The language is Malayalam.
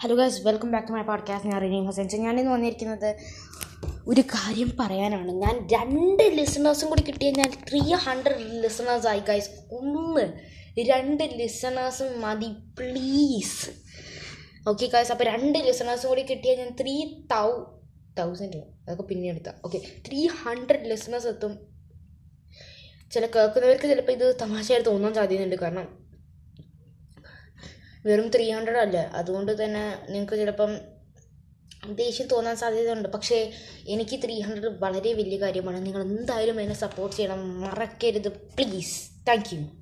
hello guys welcome back to my podcast ഞാൻ റിനീം ഹസൻ ഞാനിന്ന് വന്നിരിക്കുന്നത് ഒരു കാര്യം പറയാനാണ് ഞാൻ രണ്ട് ലിസണേഴ്സും കൂടി കിട്ടിയ ഞാൻ ത്രീ ഹൺഡ്രഡ് ലിസണേഴ്സ് ആയി ഗൈസ് ഒന്ന് രണ്ട് ലിസണേഴ്സും മതി പ്ലീസ് ഓക്കെ ഗൈസ് അപ്പോൾ രണ്ട് ലിസണേഴ്സും കൂടി കിട്ടിയാൽ ഞാൻ ത്രീ തൗ തൗസൻഡ് അതൊക്കെ പിന്നെ എടുത്താൽ ഓക്കെ ത്രീ ഹൺഡ്രഡ് ലിസണേഴ്സ് എത്തും ചില കേൾക്കുന്നവർക്ക് ചിലപ്പോൾ ഇത് തമാശയായിട്ട് തോന്നാൻ സാധ്യതയുണ്ട് കാരണം വെറും ത്രീ ഹൺഡ്രഡ് അല്ല അതുകൊണ്ട് തന്നെ നിങ്ങൾക്ക് ചിലപ്പം ദേഷ്യം തോന്നാൻ സാധ്യതയുണ്ട് പക്ഷേ എനിക്ക് ത്രീ ഹൺഡ്രഡ് വളരെ വലിയ കാര്യമാണ് നിങ്ങൾ എന്തായാലും എന്നെ സപ്പോർട്ട് ചെയ്യണം മറക്കരുത് പ്ലീസ് താങ്ക് യു